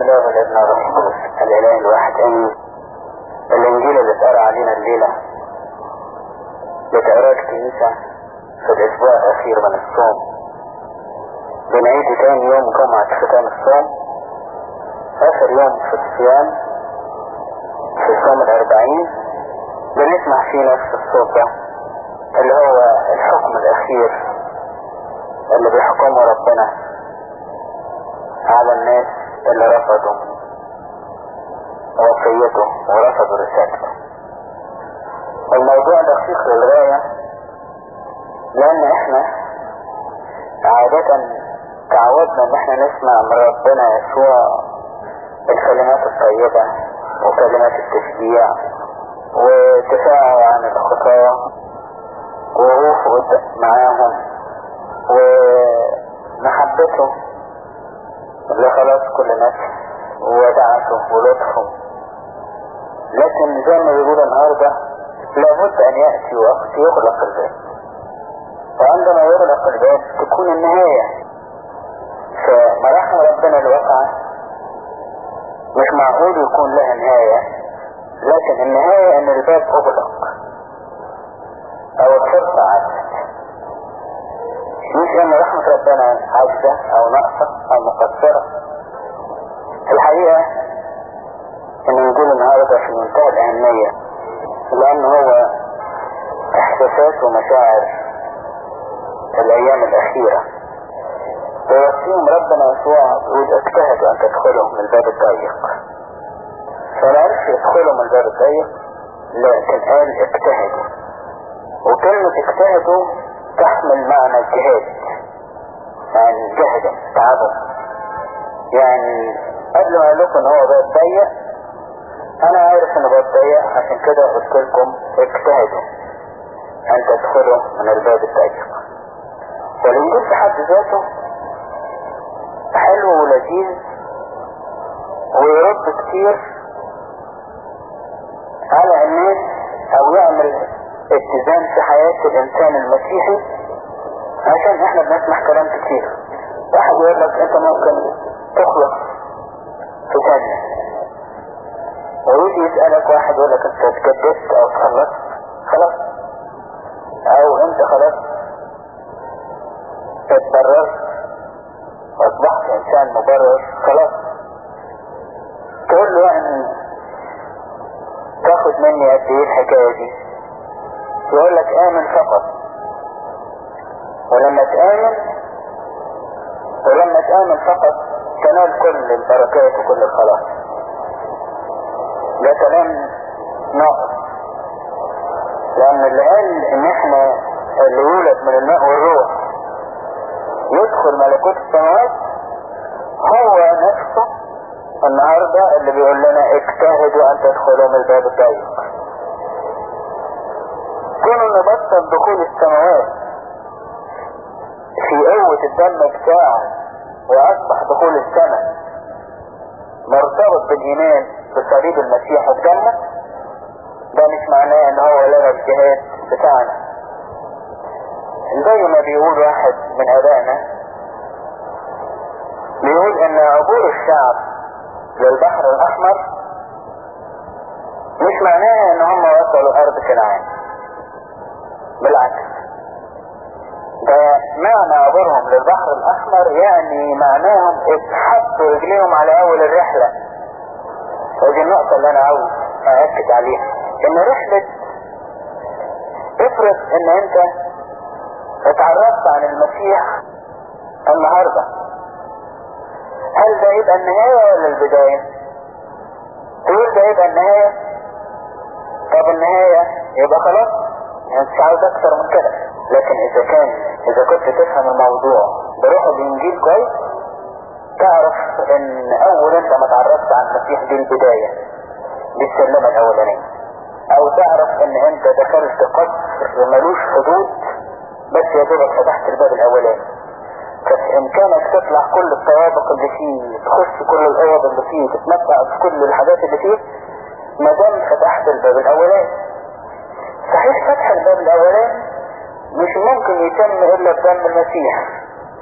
الله والابن والروح القدس الاله الواحد امين الانجيل اللي اتقرا علينا الليله بتقرا الكنيسه في الاسبوع الاخير من الصوم بنعيد تاني يوم جمعة ختام الصوم اخر يوم في الصيام في صوم الاربعين بنسمع فيه نفس الصوت ده اللي هو الحكم الاخير اللي بيحكمه ربنا على الناس اللي رفضوا وصيته ورفضوا رسالته الموضوع دقيق للغاية لان احنا عادة تعودنا ان احنا نسمع من ربنا يسوع الكلمات الطيبة وكلمات التشجيع ودفاعه عن الخطاة ووقوفه معاهم ومحبته لخلاص كل نفس وودعته ولطفه لكن زي ما بيقول النهارده لابد ان يأتي وقت يغلق الباب وعندما يغلق الباب تكون النهاية فمراحم ربنا الواقعة مش معقول يكون لها نهاية لكن النهاية ان الباب اغلق او الفرصة عدت مش ان رحمة ربنا عاجزة او ناقصة او مقصرة الحقيقة ان نقول النهاردة في منتهى الاهمية لان هو احساسات ومشاعر الايام الاخيرة ويوصيهم ربنا يسوع يقول اجتهدوا ان تدخلوا من الباب الضيق فما عرفش يدخلوا من الباب الضيق لكن قال اجتهدوا وكلمة اجتهدوا تحمل معنى الجهاد يعني جهدا تعبوا يعني قبل ما اقول لكم ان هو باب ضيق انا عارف انه باب ضيق عشان كده قلت لكم اجتهدوا ان تدخلوا من الباب الضيق والانجيل في حد ذاته حلو ولذيذ ويرد كتير على الناس او يعمل اتزان في حياة الانسان المسيحي عشان احنا بنسمع كلام كتير واحد يقول لك انت ممكن تخلص في ثانية ويجي يسألك واحد يقول لك انت اتجددت او تخلصت خلاص او انت خلاص اتبررت واصبحت انسان مبرر خلاص تقول له يعني تاخد مني قد ايه الحكاية دي يقول لك امن فقط ولما تآمن ولما تآمن فقط تنال كل البركات وكل الخلاص ده كلام ناقص لان اللي قال ان احنا اللي يولد من الماء والروح يدخل ملكوت السماوات هو نفسه النهاردة اللي بيقول لنا اجتهدوا ان تدخلوا من الباب الضيق كونوا نبطل دخول السماوات في قوة الدم بتاعه واصبح دخول السماء مرتبط بالايمان بصليب المسيح وبدمه ده مش معناه ان هو لغى الجهاد بتاعنا زي ما بيقول واحد من ابائنا بيقول ان عبور الشعب للبحر الاحمر مش معناه ان هم وصلوا ارض كنعان بالعكس ده معنى عبورهم للبحر الاحمر يعني معناهم اتحطوا رجليهم على اول الرحلة ودي النقطة اللي انا عاوز اأكد عليها ان رحلة افرض ان انت اتعرفت عن المسيح النهاردة هل ده يبقى النهاية ولا البداية تقول ده يبقى النهاية طب النهاية يبقى خلاص يعني مش عاوز اكتر من كده لكن اذا كان اذا كنت تفهم الموضوع بروح الانجيل كويس تعرف ان اول انت ما تعرفت عن المسيح دي البداية دي السلمة الاولانية او تعرف ان انت دخلت قصر ملوش حدود بس يا دوبك فتحت الباب الاولاني ففي امكانك تطلع كل الطوابق اللي فيه تخش كل الاوض اللي فيه تتمتع بكل الحاجات اللي فيه ما دام فتحت الباب الاولاني صحيح فتح الباب الاولاني مش ممكن يتم الا بدم المسيح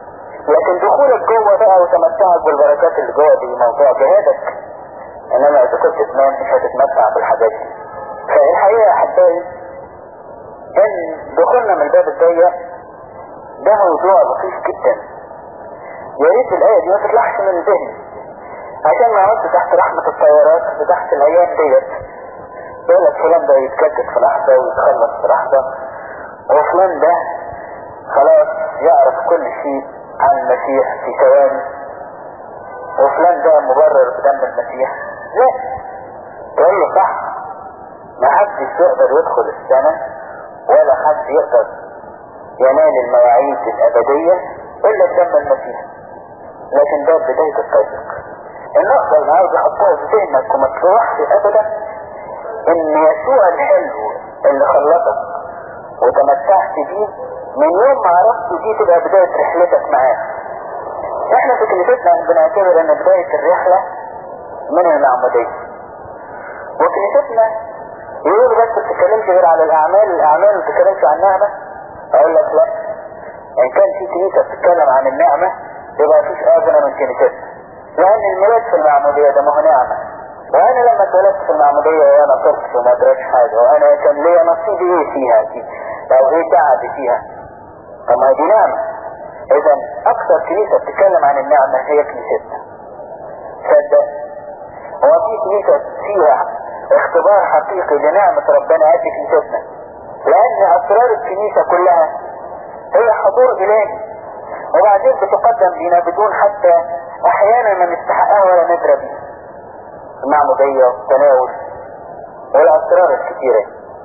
لكن دخولك جوه بقى وتمتعك بالبركات اللي جوه دي موضوع جهادك انما اذا كنت تنام مش هتتمتع بالحاجات دي فالحقيقة يا احبائي ان دخولنا من الباب الضيق ده موضوع لطيف جدا يا ريت الايه دي ما تطلعش من ذهني عشان ما اقعدش تحت رحمة الطيارات وتحت الايام ديت يقول لك فلان ده يتجدد في لحظة ويتخلص في لحظة وفلان ده خلاص يعرف كل شيء عن المسيح في ثواني وفلان ده مبرر بدم المسيح لا تقول له صح ما حدش يقدر يدخل السنة ولا حد يقدر ينال المواعيد الأبدية إلا بدم المسيح لكن ده بداية الطريق النقطة اللي عاوز احطها في ذهنك وما تروحش ابدا ان يسوع الحلو اللي خلصك وتمتعت بيه من يوم ما عرفته دي تبقى بداية رحلتك معاه احنا في كنيستنا بنعتبر ان بداية الرحلة من المعمودية وكنيستنا يقولوا بس بتتكلمش غير على الاعمال الاعمال ما بتتكلمش عن النعمة اقول لك لا ان كان في كنيسة بتتكلم عن النعمة يبقى مفيش اغنى من كنيستنا لان الميلاد في المعمودية ده ما هو نعمة وانا لما اتولدت في المعمودية وانا طفل وما ادراش حاجة وانا كان ليا نصيب ايه فيها دي او ايه تعبي فيها طب ما دي نعمة اذا اكثر كنيسة بتتكلم عن النعمة هي كنيستنا صدق هو في كنيسة فيها اختبار حقيقي لنعمة ربنا قد كنيستنا لان اسرار الكنيسة كلها هي حضور الهي وبعدين بتقدم لنا بدون حتى احيانا ما نستحقها ولا ندرى بيها المعمودية والتناول والاسرار الكثيرة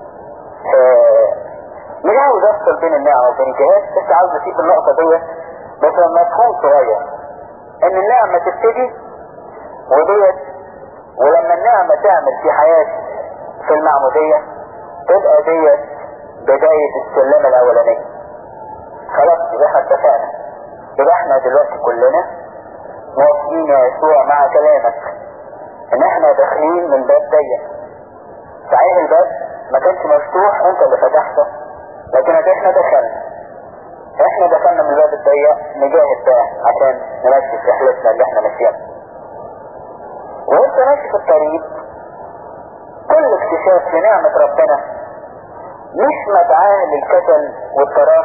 مش عاوز افصل بين النعمة وبين الجهاد بس عاوز اسيب النقطة دي بس مفهوم صغير ان النعمة تبتدي وديت ولما النعمة تعمل في حياتي في المعمودية تبقى ديت بداية السلمة الاولانية خلاص يبقى احنا اتفقنا يبقى احنا دلوقتي كلنا موافقين يا يسوع مع كلامك ان احنا داخلين من باب ضيق صحيح الباب ما كانش مفتوح انت اللي فتحته لكن احنا دخلنا احنا دخلنا من الباب الضيق نجاهد بقى عشان نمشي في رحلتنا اللي احنا ماشيينها وانت ماشي في الطريق كل اكتشاف لنعمة ربنا مش مدعاة للكسل والتراخ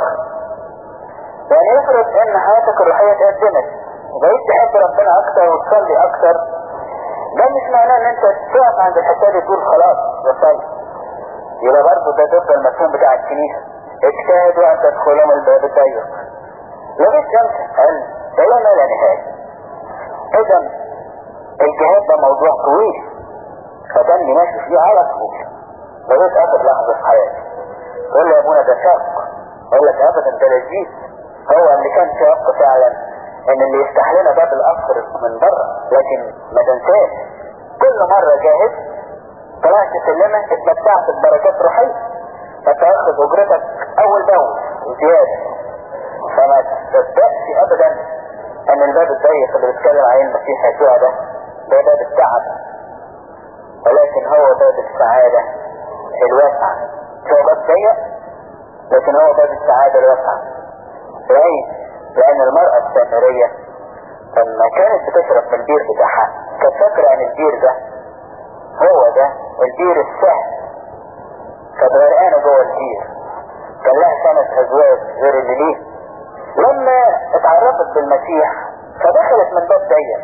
يعني يفرض ان حياتك الروحية اتقدمت وبقيت تحب ربنا اكتر وتصلي اكتر ده مش معناه ان انت تقف عند الحته دي تقول خلاص وصلت يبقى برضه ده ضد المفهوم بتاع الكنيسه اجتهدوا ان تدخلوا من الباب الضيق لغايه امتى؟ قال الى ما لا نهايه اذا الجهاد ده موضوع طويل فدني ماشي فيه على طول لغايه اخر لحظه في حياتي تقول لي يا ابونا ده شاق اقول لك ابدا ده لذيذ هو اللي كان شاق فعلا ان اللي يفتح لنا باب القصر من بره لكن ما تنساش كل مرة جاهز طلعت سلمة اتمتعت ببركات روحية فتاخد اجرتك اول باول وزيادة فما تصدقش ابدا ان الباب الضيق اللي بيتكلم عليه المسيح يسوع ده ده باب التعب ولكن هو باب السعادة الواسعة هو باب ضيق لكن هو باب السعادة الواسعة ليه؟ لان المرأة السامرية لما كانت بتشرب من البير بتاعها كانت فاكرة ان البير ده هو ده البير السهل كانت غرقانة جوه البير كان لها خمس ازواج غير اللي ليه لما اتعرفت بالمسيح فدخلت من باب ضيق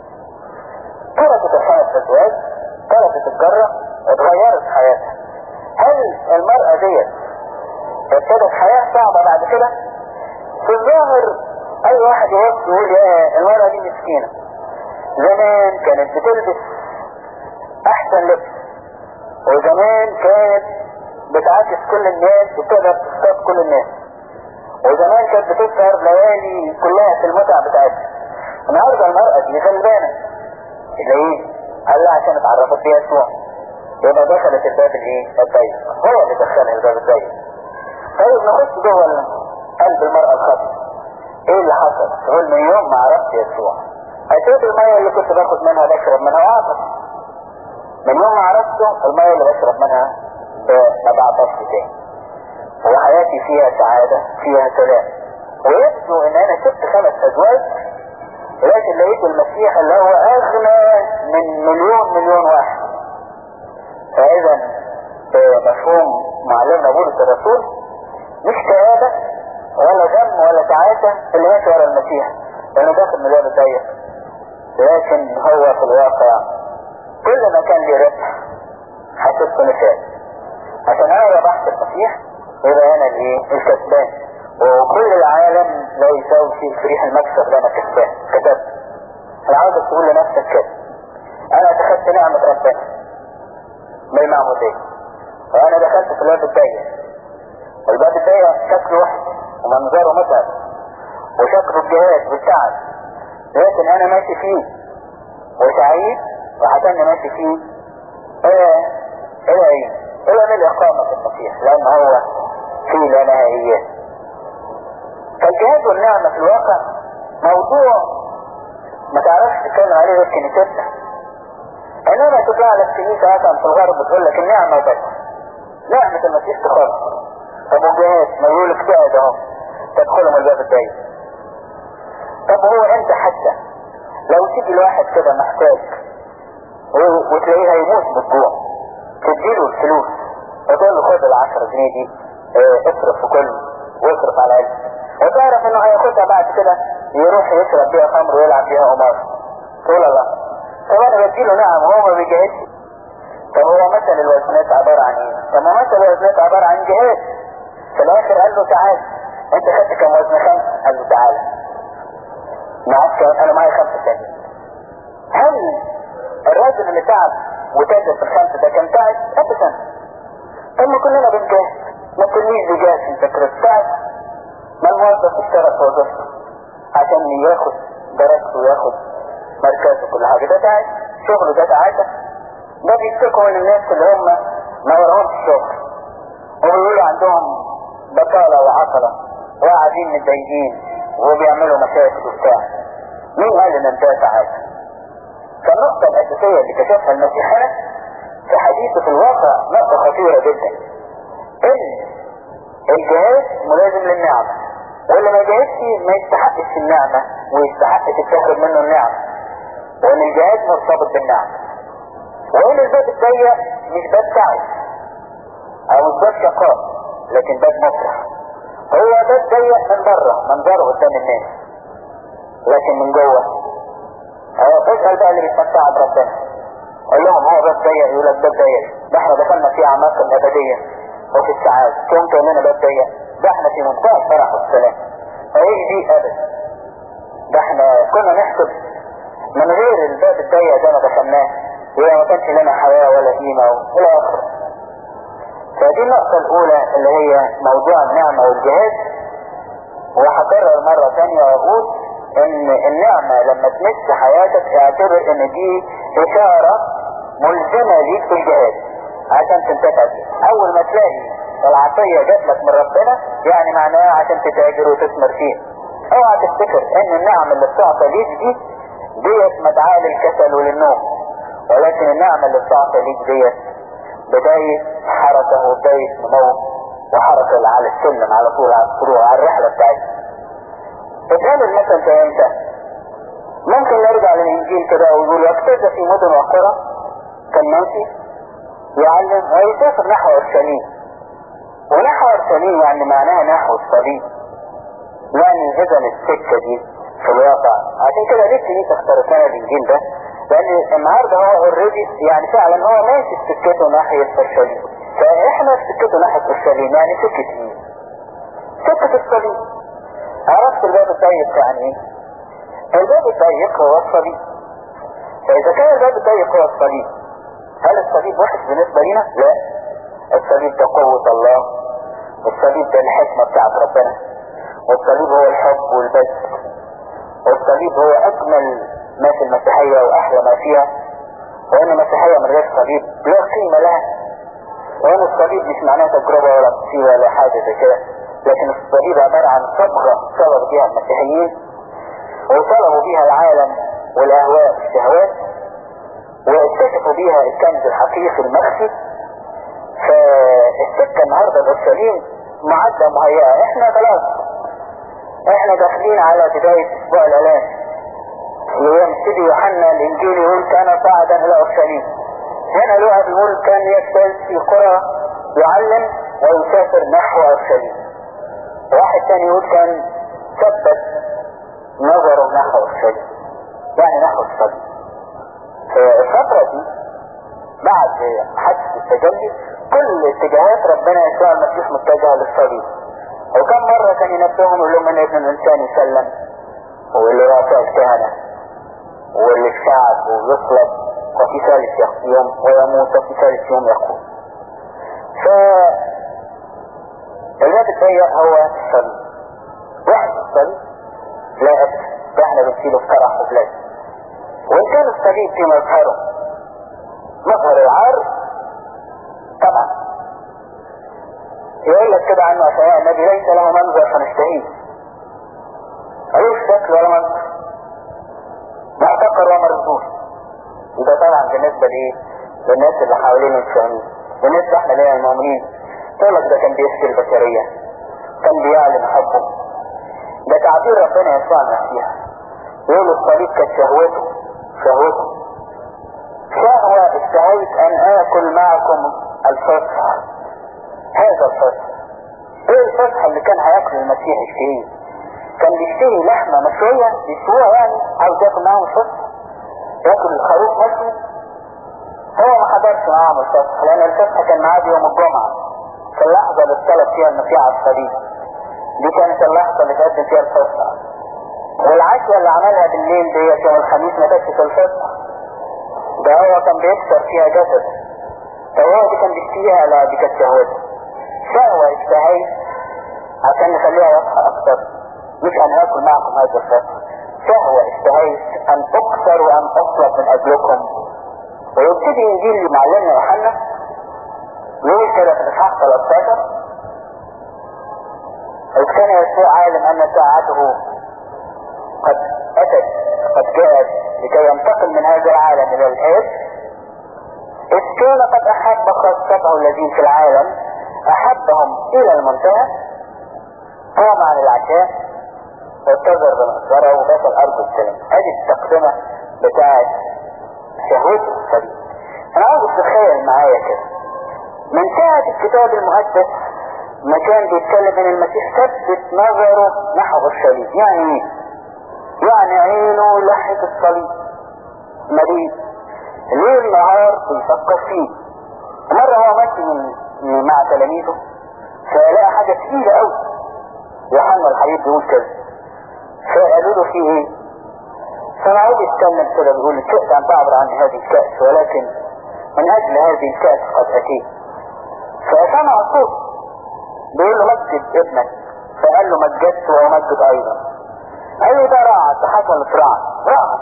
تركت الخمس ازواج تركت الجرة اتغيرت حياتها هل المرأة ديت ابتدت حياة صعبة بعد كده؟ في الظاهر اي واحد يبص يقول يا المرأة دي مسكينة زمان كانت بتلبس احسن لبس وزمان كانت بتعاكس كل الناس وتقدر تصطاد كل الناس وزمان كانت بتسهر ليالي كلها في المتع بتاعتها النهارده المرأة دي غلبانة ليه؟ قال لها عشان اتعرفت بيسوع يبقى دخلت الباب الايه؟ الضيق هو اللي دخلها الباب الضيق طيب نخش جوه قلب المرأة الخاطئة ايه اللي حصل تقول من يوم ما عرفت يسوع اشوف المية اللي كنت باخد منها بشرب منها واعطش من يوم ما عرفته المية اللي بشرب منها ما بعطش تاني وحياتي فيها سعادة فيها سلام ويبدو ان انا شفت خمس ازواج لكن لقيت المسيح اللي هو اغنى من مليون مليون واحد فاذا مفهوم معلمنا بولس الرسول مش كآبة ولا غم ولا تعاسة اللي ماشي ورا المسيح لانه داخل من الباب الضيق لكن هو في الواقع كل ما كان لي ربح حسبته مثال عشان انا ربحت المسيح يبقى انا الايه الكسبان وكل العالم لا يساوي شيء في ريح المكسب ده انا كسبان كتبت انا عاوزك تقول لنفسك كده انا اخدت نعمة ربنا بالمعمودية وانا دخلت في الباب الضيق والباب الضيق شكله وحش ومنظره متعب وشكله الجهاد والتعب لكن انا ماشي فيه وسعيد وحتى ماشي فيه الى الى ايه الى من اقامة المسيح لان هو في لا نهائيات فالجهاد والنعمة في الواقع موضوع ما تعرفش تتكلم عليه غير كنيستنا انما تطلع لك كنيسة مثلا في الغرب بتقول لك النعمة بس نعمة المسيح تخلص طب والجهاد ما يقول لك تقعد اهو تدخلوا من الباب الضيق طب هو انت حتى لو تيجي الواحد كده محتاج وتلاقيه هيموت بالجوع تديله الفلوس وتقول له خد العشرة جنيه دي اه اصرف في كل واصرف على علم وتعرف انه هياخدها بعد كده يروح يشرب بيها خمر ويلعب بيها قمار تقول الله طب انا بديله نعم وهو ما بيجاهدش طب هو مثل الوزنات عبارة عن ايه؟ طب ما مثل الوزنات عبارة عن جهاد في الاخر قال له تعال انت خدت كم وزن خمسة قال له تعالى معاك انا معايا خمسة تاني هل الراجل اللي تعب وتاجر في الخمسة ده كان تعب؟ ابدا طب ما كلنا بنجاهد ما التلميذ بيجاهد في فكرة تعب ما الموظف اشتغل في وظيفته عشان ياخد درجته وياخد مركزه كل حاجة ده تعب شغله ده تعاسة ده بيشتكوا من الناس اللي هم ما وراهمش الشغل وبيقولوا عندهم بطالة وعطلة وقاعدين متضايقين وبيعملوا مشاكل وبتاع مين قال ان ده تعاسة فالنقطة الأساسية اللي كشفها المسيح هنا في حديثه في الواقع نقطة خطيرة جدا ان الجهاز ملازم للنعمة واللي ما جهزش ما يستحقش النعمة ويستحق تتاخد منه النعمة وان الجهاز مرتبط بالنعمة وان الباب الضيق مش باب تعب او مش باب شقاء لكن باب مفرح هو باب ضيق من بره منظره قدام الناس لكن من جوه اه اسأل بقى اللي بيتمتع بربنا قول لهم هو باب ضيق يقول لك باب ضيق ده احنا دخلنا في اعماق الابديه وفي السعاده تقوم تقول لنا باب ضيق ده احنا في منتهى الفرح والسلام ايه دي ابدا ده احنا كنا نحسب من غير الباب الضيق ده ما دخلناه يبقى ما كانش لنا حياه ولا قيمه الى اخره فدي النقطة الأولى اللي هي موضوع النعمة والجهاد وهكرر مرة ثانية وأقول إن النعمة لما تمس حياتك اعتبر إن دي إشارة ملزمة ليك في الجهاد عشان تنتفع بيها أول ما تلاقي العطية جات لك من ربنا يعني معناها عشان تتاجر وتثمر فيها اوعى تفتكر ان النعم اللي بتعطى ليك دي ديت مدعاة للكسل وللنوم ولكن النعمة اللي بتعطى ليك ديت بداية حركة وبداية نمو وحركة على السلم على طول على الطلوع على الرحلة بتاعتك اتقال المثل ده امتى؟ ممكن نرجع للانجيل كده ويقول واجتاز في مدن وقرى كان ماشي يعلم ويسافر نحو اورشليم ونحو اورشليم يعني معناها نحو الصليب يعني اذا السكة دي في الواقع عشان كده ليه الكنيسة اختارت لنا الانجيل ده لان النهاردة هو اوريدي يعني فعلا هو ماشي في سكته ناحية اورشليم فاحنا في سكته ناحية اورشليم يعني سكة مين؟ سكة الصليب عرفت الباب الضيق يعني ايه؟ الباب الضيق هو الصليب فاذا كان الباب الضيق هو الصليب هل الصليب وحش بالنسبة لنا؟ لا الصليب ده قوة الله والصليب ده الحكمة بتاعت ربنا والصليب هو الحب والبذل والصليب هو اجمل ما في المسيحية واحلى ما فيها وان المسيحية من غير صليب لا قيمة لها وان الصليب مش معناه تجربة ولا مصيبة ولا حاجة زي كده لكن الصليب عبارة عن صبغة صبغ بها المسيحيين وطلبوا بها العالم والاهواء والشهوات واكتشفوا بها الكنز الحقيقي المخفي فالسكة النهاردة الاورشليم معدة مهيئة احنا خلاص احنا داخلين على بداية اسبوع الالام ويبتدي يوحنا الانجيل يقول كان صاعدا الى اورشليم هنا لوقا بيقول كان يجتاز في قرى يعلم ويسافر نحو اورشليم واحد تاني يقول كان ثبت نظره نحو اورشليم يعني نحو الصليب الفترة دي بعد حدث التجلي كل اتجاهات ربنا يسوع المسيح متجهة للصليب وكم مرة كان ينبههم يقول لهم ان ابن الانسان يسلم واللي رؤساء الكهنة واللي الشعب ويصلب وفي ثالث يوم ويموت وفي ثالث يوم يقوم ف الباب الضيق هو الصليب واحد الصليب لا أبدا ده احنا بنشيله في فرح وبلاد وان كان الصليب في مظهره مظهر العار طبعا يقول لك كده عنه عشان النبي ليس له منظر فنشتهيه ملوش شكل ولا منظر محتقر ومرزوق وده طبعا بالنسبة لايه للناس اللي حوالينا مش فاهمين بالنسبة احنا لينا المؤمنين يقول لك ده كان بيشكي البشرية كان بيعلن حبه ده تعبير ربنا يسوع المسيح يقول الصليب كانت شهوته شهوته شهوة اشتهيت ان اكل معكم الفصح هذا الفصح ايه الفصح اللي كان هياكل المسيح يشتهيه كان بيشتهي لحمة مشوية يشويها يعني عاوز ياكل معاهم الفصح ياكل الخروف مشوي هو ما حضرش معاهم الفصح لان الفصح كان معاد يوم الجمعة في اللحظة اللي اتطلب فيها المسيح على الصليب دي كانت اللحظة اللي تقدم فيها الفصح والعشوة اللي عملها بالليل ديت يوم الخميس ما كانتش في الفصح ده هو كان بيكسر فيها جسد فهو دي كان بيشتهيها لا دي كانت شهوته شهوة اشتهيت عشان نخليها واضحة أكتر مش أن آكل معكم هذا الفصل شهوة اشتهيت أن أكثر وأن أطلب من أجلكم ويبتدي إنجيل معلمنا يوحنا يقول كده في الإصحاح 13 إذ كان يسوع عالم أن ساعته قد أتت قد جاءت لكي ينتقل من هذا العالم إلى الآب إذ كان قد أحب خاصته الذين في العالم أحبهم إلى المنتهى قام عن العشاء واتجر بمقدره وبات الأرض السلام هذه التقدمة بتاعت شهوته الصليب أنا عاوز تتخيل معايا كده من ساعة الكتاب المقدس ما كان بيتكلم ان المسيح ثبت نظره نحو الصليب يعني ايه؟ يعني عينه لحية الصليب مريض ليل نهار بيفكر فيه مرة هو ماشي من مع تلاميذه فلقى حاجة تقيلة قوي يوحنا الحبيب بيقول كده فقالوا له في ايه؟ فمعود يتكلم كده بيقول الكأس أن تعبر عن هذه الكأس ولكن من أجل هذه الكأس قد أتيت فسمع صوت بيقول له مجد ابنك فقال له مجدت ومجد أيضا قال له ده رعد ده حصلت رعد رعد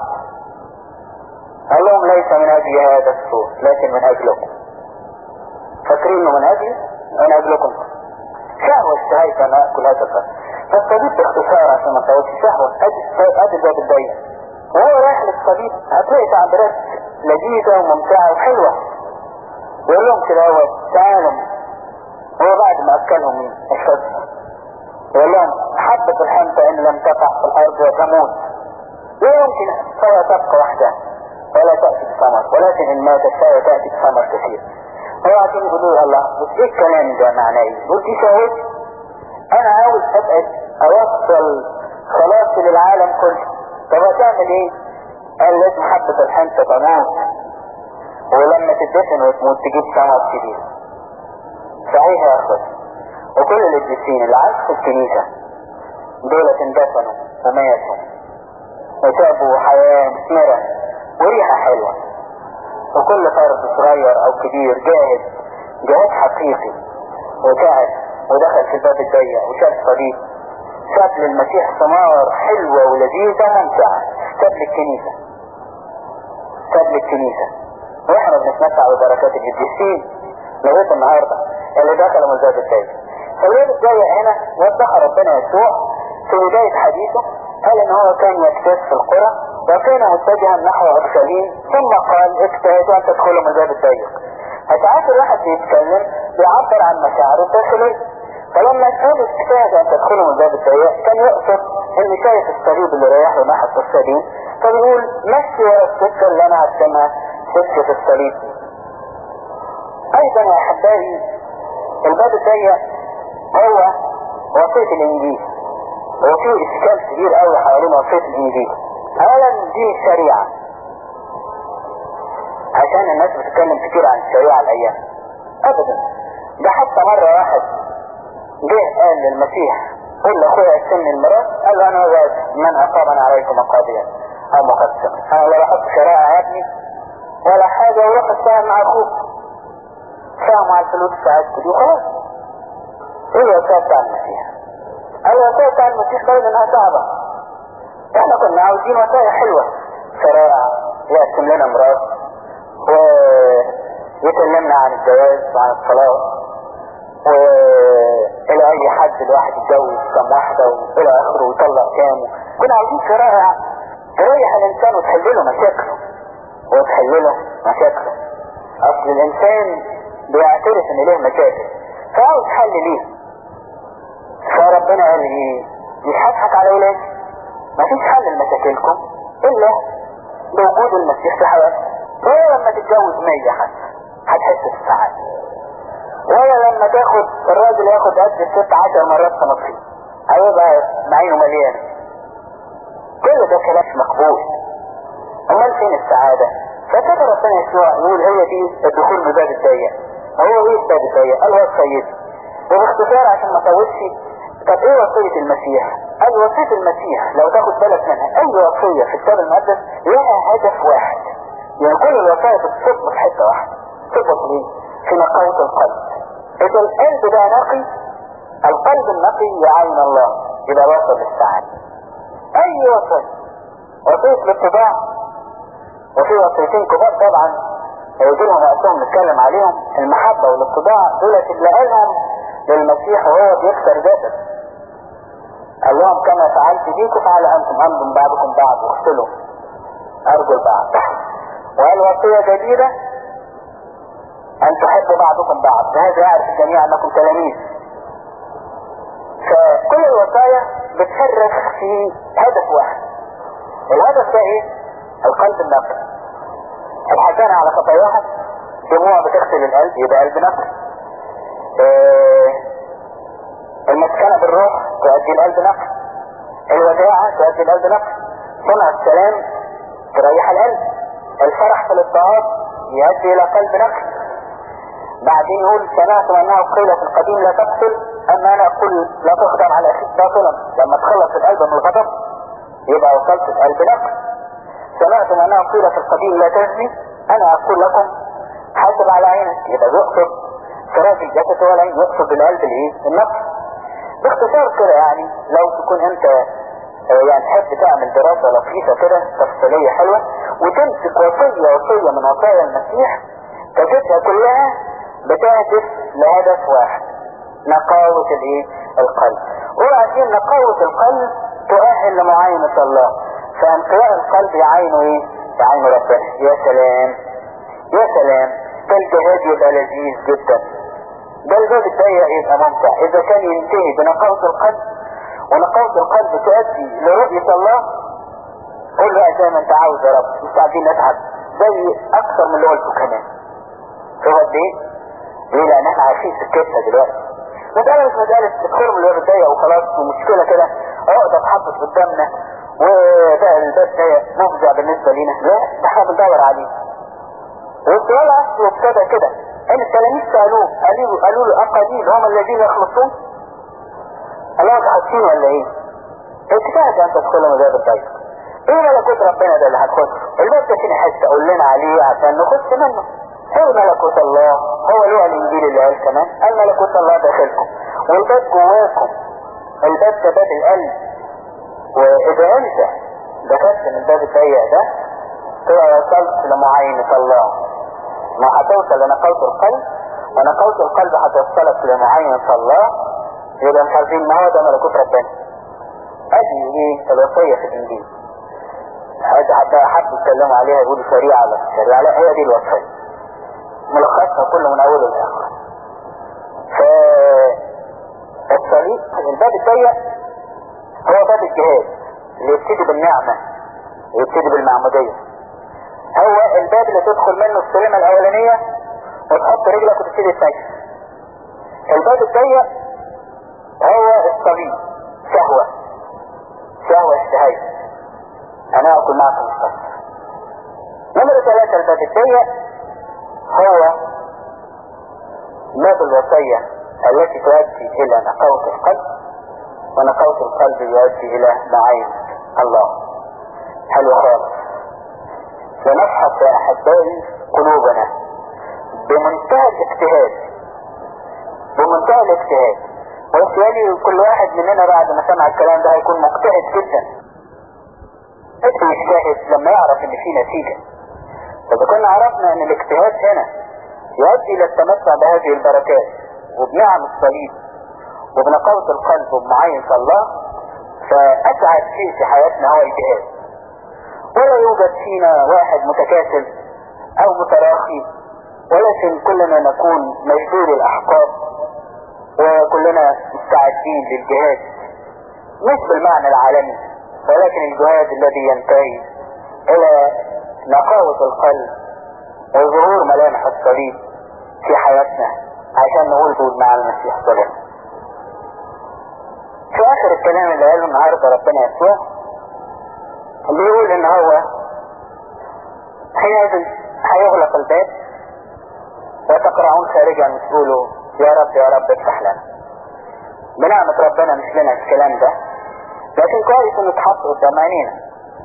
قال لهم ليس من أجل هذا الصوت لكن من أجلكم فاكرين انه من أجلي من أجلكم شهوة اشتهيت أن أكل هذا الفصل فالصليب باختصار عشان ما تقولش شهوة أدي الباب الضيق وهو رايح للصليب هتلاقي تعبيرات لذيذة وممتعة وحلوة يقول لهم كده هو تعالوا هو بعد ما أكلهم الفصل يقول لهم حبة الحنطة إن لم تقع في الأرض وتموت لا يمكن فهي تبقى وحدها ولا تأتي بثمر ولكن إن ماتت فهي تأتي بثمر كثير هو عشان يقولوا الله بس ايه الكلام ده معناه ايه؟ قلت شهوت انا عاوز ابقى اوصل خلاصي للعالم كله طب هتعمل ايه؟ قال لازم حبة الحنطة تموت ولما تدفن وتموت تجيب ثمر كبير صحيح يا اخوتي وكل القديسين اللي عاشوا في الكنيسة دولة اندفنوا وماتوا وتعبوا حياة مثمرة وريحة حلوة وكل فرد صغير او كبير جاهد جهاد حقيقي وتعب ودخل في الباب الضيق وشاف صليب ساب للمسيح ثمار حلوة ولذيذة وممتعة ساب للكنيسة ساب للكنيسة واحنا بنتمتع ببركات القديسين لغاية النهاردة اللي دخلوا من الباب الضيق فالباب الضيق هنا وضح ربنا يسوع في بداية حديثه قال ان هو كان يكتس في القرى وكان متجها نحو اورشليم ثم قال اجتهدوا ان تدخلوا من الباب الضيق ساعات الواحد بيتكلم بيعبر عن مشاعره الداخلية فلما تقول اجتهدوا ان تدخلوا من الباب الضيق كان يقصد اللي شايف الصليب اللي رايح له ناحية الصليب فبيقول مشي ورا السكة اللي انا هرسمها سكة الصليب ايضا يا احبائي الباب الضيق هو وصية الانجيل هو في اشكال كبير قوي حوالين وصية الانجيل اولا دي الشريعة عشان الناس بتتكلم كتير عن الشريعة الايام ابدا ده حتى مرة واحد جه قال للمسيح قل لاخويا سن المرأة قال له انا وجاد من اصابني عليكم قاضيا او مقسما انا لا بحط شرائع يا ابني ولا حاجة وروح اشتغل مع اخوك فاهموا على الفلوس بتاعتكم دي وخلاص ايه الوصايا بتاع المسيح الوصايا بتاع المسيح برضه انها صعبة احنا كنا عاوزين وصايا حلوة شرائع يقسم لنا مرات ويكلمنا عن الجواز وعن الصلاة والى اي حد الواحد يتجوز كم واحدة والى اخره ويطلق كام كنا عاوزين شرائع تريح الانسان وتحل له مشاكله وتحل له مشاكله اصل الانسان بيعترف ان له مشاكل فعاوز حل ليه فربنا قال ايه مش هضحك على ولادي مفيش حل لمشاكلكم الا بوجود المسيح في حياتك ولا لما تتجوز مية حتى هتحس بالسعادة ولا لما تاخد الراجل ياخد قد الست عشر مرات في نصيب هيبقى معينه مليان كل ده كلام مقبول امال فين السعادة فكده ربنا يسوع يقول هي دي الدخول بباب الضيق هو ايه الباب الضيق قال هو السيد وباختصار عشان ما اطولش طب ايه وصية المسيح قال وصية المسيح لو تاخد بالك منها اي وصية في الكتاب المقدس لها هدف واحد يعني كل الوصايا بتصب في حتة واحدة تصب ايه في نقاوة القلب اذا القلب ده نقي القلب النقي يعين الله يبقى واصل للسعادة اي وصية وصية الاتباع وفي وصيتين كبار طبعا دولهم وقتهم نتكلم عليهم المحبة والاتباع دولت اللي قالهم للمسيح وهو بيكسر جسد قال لهم كما فعلت بيكم فعل انتم انتم بعضكم بعض واغسلوا ارجل بعض وقال وصية جديدة ان تحبوا بعضكم بعض بهذا يعرف الجميع انكم تلاميذ فكل الوصايا بتفرغ في هدف واحد الهدف ده ايه القلب النقي الحزان على خطاياها دموع بتغسل القلب يبقى قلب نقي اه المسكنة بالروح تؤدي القلب نقي الوداعة تؤدي القلب نقي صنع السلام تريح القلب الفرح في الاضطهاد يؤدي الى قلب نقي بعدين يقول سمعتم انه قيل في القديم لا تقتل اما انا اقول لا تخدم على اخيك باطلا لما تخلص القلب من الغضب يبقى وصلت القلب نقي سمعتم انه قيل في القديم لا تزني انا اقول لكم حاسب على عينك يبقى يقصد سراج الجسد هو العين يقصد بالقلب الايه النقي باختصار كده يعني لو تكون انت يعني تحب تعمل دراسة لطيفة كده تفصيلية حلوة وتمسك وصية وصية من وصايا المسيح تجدها كلها بتهدف لهدف واحد نقاوة الايه القلب وبعدين نقاوة القلب تؤهل لمعاينة الله فانقياء القلب يعينه ايه يعينه ربنا يا سلام يا سلام ده الجهاد يبقى لذيذ جدا ده الباب الضيق يبقى ممتع اذا كان ينتهي بنقاوة القلب ونقاوة القلب تؤدي لرؤية الله قول له زي ما انت عاوز يا رب مستعدين نتعب زي اكثر من اللي قلته كمان شوف قد ايه ليه لان احنا عارفين سكتنا دلوقتي مسألة مش مسألة تدخلوا من الباب الضيق وخلاص ومشكلة كده عقدة اتحطت قدامنا وبقى الباب ضيق مفزع بالنسبة لينا لا ده احنا بندور عليه والسؤال اصله ابتدى كده ان التلاميذ سألوه قالوا قالوا له اقليل هم الذين يخلصون قال لهم حاسين ولا ايه؟ اتفاق ان تدخلوا من الباب الضيق ايه ملكوت ربنا ده اللي هتخش الباب ده فين حته قول لنا عليه عشان نخش منه هو ملكوت الله هو له الانجيل اللي قال كمان قال ملكوت الله داخلكم والباب جواكم الباب ده باب القلب واذا انت دخلت من الباب الضيق ده تبقى وصلت لمعاينة الله ما هتوصل لنقاوة القلب ونقاوة القلب هتوصلك لمعاينة الله يبقى مش عارفين ما هو ده ملكوت ربنا ادي ايه الوصية في الانجيل هذا حتى حد يتكلموا عليها يقولوا شريعة لا شريعة لا هي دي الوصية ملخصها كله من اوله لاخره فالطريق الباب الضيق هو باب الجهاد اللي يبتدي بالنعمة يبتدي بالمعمودية هو الباب اللي تدخل منه السلمة الأولانية وتحط رجلك وتبتدي تمشي الباب الضيق هو الصليب شهوة شهوة اشتهيت أنا أكل معكم الصلاة نمرة ثلاثة الباب الضيق هو باب الوصية التي تؤدي إلى نقاوة القلب ونقاوة القلب يؤدي إلى معين الله حلو خالص لنفحص يا أحبائي قلوبنا بمنتهى الاجتهاد بمنتهى الاجتهاد ويسألي كل واحد مننا بعد ما سمع الكلام ده هيكون مجتهد جدا انت يجتهد لما يعرف ان في نتيجة فاذا كنا عرفنا ان الاجتهاد هنا يؤدي الى التمتع بهذه البركات وبنعم الصليب وبنقاوة القلب وبمعين الله فاسعد شيء في حياتنا هو الجهاد ولا يوجد فينا واحد متكاسل او متراخي ولكن كلنا نكون مجدور الاحقاب وكلنا مستعدين للجهاد مش بالمعنى العالمي ولكن الجهاد الذي ينتهي الى نقاوة القلب وظهور ملامح الصليب في حياتنا عشان نقول دول مع المسيح صلى في اخر الكلام اللي قاله النهارده ربنا يسوع بيقول ان هو حينئذ هيغلق الباب وتقرعون خارجا تقولوا يا رب يا رب افتح لنا بنعمة ربنا مش لنا الكلام ده لكن كويس انه اتحط قدام عينينا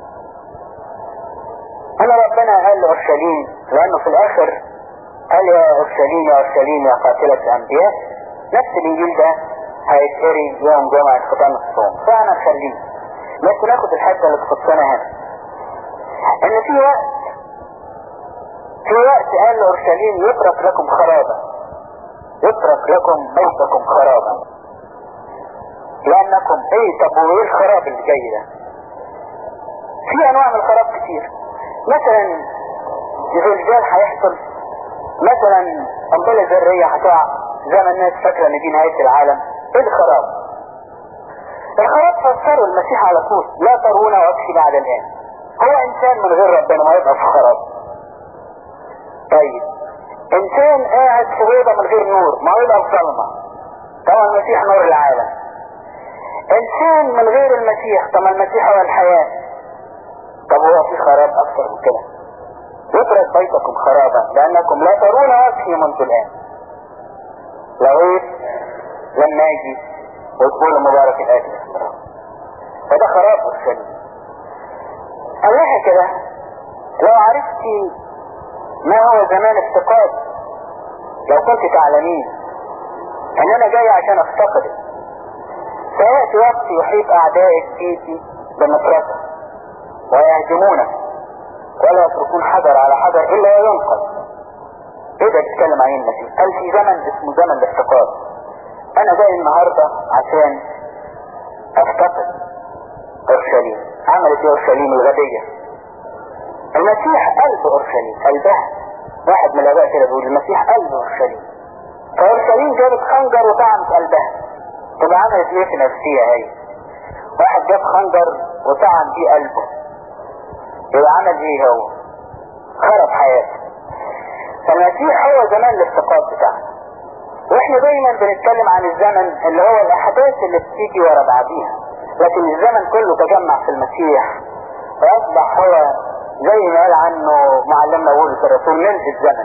انا ربنا قال لأورشليم لانه في الاخر قال يا أورشليم يا أورشليم يا قاتلة انبياء نفس الانجيل ده هيتقري يوم جمعة ختام الصوم فانا نخليه بس ناخد الحتة اللي تخصنا هنا ان في وقت في وقت قال لأورشليم يترك لكم خرابا يترك لكم بيتكم خرابا لانكم ايه طب وايه الخراب اللي جاي ده في انواع من الخراب كتير مثلا زلزال هيحصل مثلا قنبله ذريه هتقع زي ما الناس فاكره ان دي نهايه العالم ايه الخراب الخراب فسره المسيح على طول لا ترون وجهي بعد الان هو انسان من غير ربنا ما يبقى في خراب طيب انسان قاعد في بيضه من غير نور ما هو يبقى في ظلمه طبعا المسيح نور العالم انسان من غير المسيح طب المسيح هو الحياه طب هو في خراب اكثر من كده يترك بيتكم خرابا لانكم لا ترون وجهي منذ الان لغايه لما اجي وتقول مبارك الاتي فده خراب اورشليم قال لها كده لو عرفتي ما هو زمان افتقاد لو كنت تعلمين ان انا جاي عشان افتقدك سيأتي وقت يحيط اعدائك بيتي بمطرقه ويهجمونك ولا يتركون حجر على حجر الا وينقذ ايه ده بيتكلم عن المسيح قال في زمن اسمه زمن الافتقاد انا جاي النهارده عشان افتقد اورشليم عملت ايه اورشليم الغبيه المسيح قلب اورشليم قلبها واحد من الاباء كده بيقول المسيح قلب اورشليم فاورشليم جابت خنجر وطعنت قلبها طب عملت ايه في نفسيها هي واحد جاب خنجر وطعن بيه قلبه يبقى عمل ايه هو خرب حياته فالمسيح هو زمان الافتقاد بتاعنا واحنا دايما بنتكلم عن الزمن اللي هو الاحداث اللي بتيجي ورا بعضيها لكن الزمن كله تجمع في المسيح واصبح هو زي ما قال عنه معلمنا بولس الرسول ملء الزمن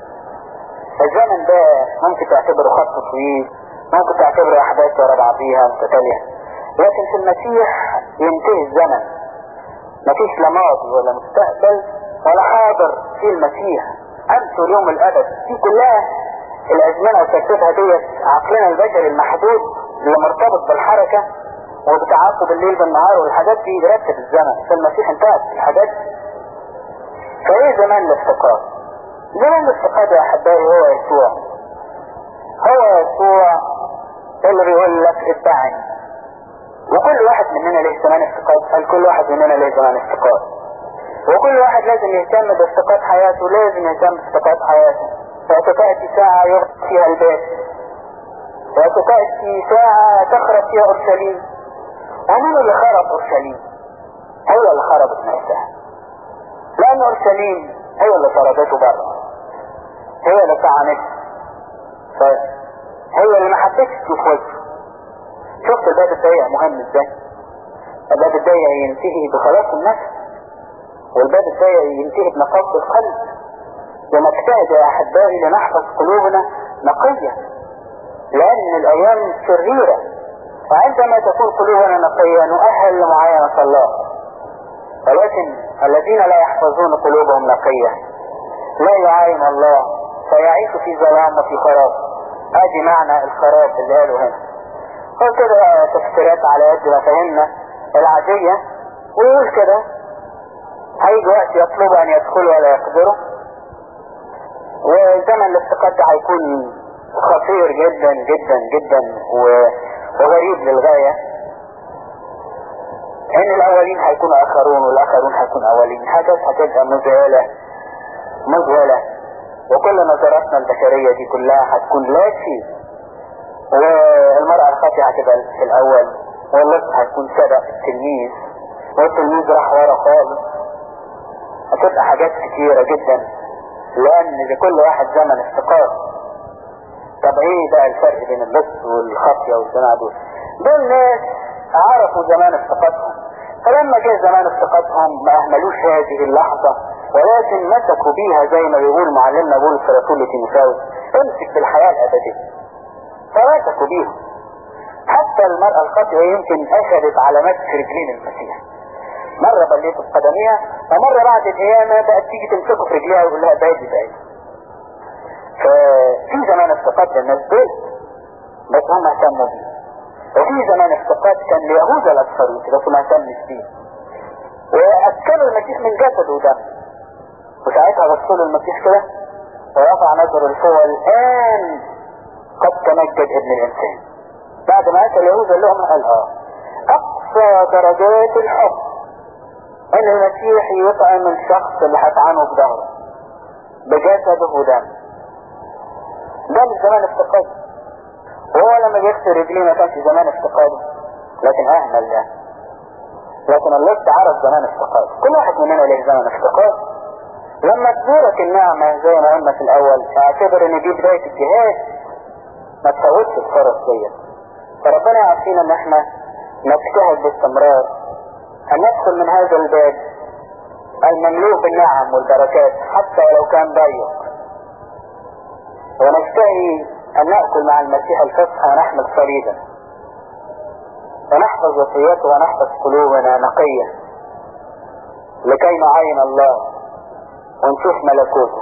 الزمن ده ممكن تعتبره خط طويل ممكن تعتبره احداث ورا بعضيها متتاليه لكن في المسيح ينتهي الزمن مفيش لا ماضي ولا مستقبل ولا حاضر في المسيح امس واليوم الابد دي كلها الازمنه وترتيبها ديت عقلنا البشري المحدود اللي مرتبط بالحركه وبتعاقب الليل بالنهار والحاجات دي يرتب الزمن فالمسيح انتهت الحاجات دي فايه زمان الافتقاد زمان الافتقاد يا احبائي هو يسوع هو يسوع اللي بيقول لك اتبعني وكل واحد مننا له زمان افتقاد قال كل واحد مننا له زمان افتقاد وكل واحد لازم يهتم بافتقاد حياته لازم يهتم بافتقاد حياته وتتأتي ساعة يغلق فيها البيت وتتأتي ساعة تخرب فيها أورشليم ومين اللي خرب اورشليم هي اللي خربت نفسها لان اورشليم هي اللي طردته بره هي اللي طعنته هي اللي ما حبتش تشوف وجهه شفت الباب الضيق مهم ازاي الباب الضيق ينتهي بخلاص النفس والباب الضيق ينتهي بنقاط القلب ونجتهد يا احبائي لنحفظ قلوبنا نقية لان الايام شريرة وعندما تكون قلوبنا نقية نؤهل لمعاينة الله ولكن الذين لا يحفظون قلوبهم نقية لا يعاين الله فيعيش في ظلام وفي خراب ادي معنى الخراب اللي قاله هنا هو كده تفسيرات على قد ما فهمنا العادية ويقول كده هيجي وقت يطلبوا ان يدخلوا ولا يقدروا وزمن الافتقاد ده هيكون خطير جدا جدا جدا وغريب للغاية ان الاولين هيكونوا اخرون والاخرون هيكونوا اولين حاجات هتبقى مذهلة مذهلة وكل نظراتنا البشرية دي كلها هتكون لا شيء والمرأة الخاطئة هتبقى في الاول واللص هيكون سبق التلميذ والتلميذ راح ورا خالص هتبقى حاجات كتيرة جدا لان لكل واحد زمن افتقاد طب ايه بقى الفرق بين اللص والخطية والجماعة دول دول ناس عرفوا زمان افتقادهم فلما جاء زمان افتقادهم ما اهملوش هذه اللحظة ولكن مسكوا بيها زي ما بيقول معلمنا بولس رسول تيموثاوس امسك بالحياة الابدية فمسكوا بيها حتى المرأة الخاطئة يمكن اخذت علامات في رجلين المسيح مرة بليت في قدميها ومرة بعد القيامة بقت تيجي تمسكه في رجليها ويقول لها باجي باجي ففي زمان افتقاد للناس دول بس هم اهتموا بيه وفي زمان افتقاد كان ليهوذا الاسفروت بس ما اهتمش بيه واكلوا المسيح من جسده ودمه وساعتها بصوا المسيح كده ورفع نظره لفوق الان قد تمجد ابن الانسان بعد ما اكل يهوذا لهم قال اه اقصى درجات الحب ان المسيح يطعم الشخص اللي هطعنه في ظهره بجسده ودمه ده من زمان افتقاده وهو لما بيغسل رجليه ما كانش زمان افتقاده لكن اهمل ده لكن الله عرف زمان افتقاده كل واحد مننا له زمان افتقاد لما تزورك النعمة زي ما قلنا في الاول اعتبر ان دي بداية الجهاد ما تفوتش الفرص ديت فربنا يعطينا ان احنا نجتهد باستمرار ان ندخل من هذا الباب المملوء بالنعم والبركات حتى ولو كان ضيق ونشتهي أن نأكل مع المسيح الفصحى ونحمل صليبا ونحفظ وصيته ونحفظ قلوبنا نقية لكي نعين الله ونشوف ملكوته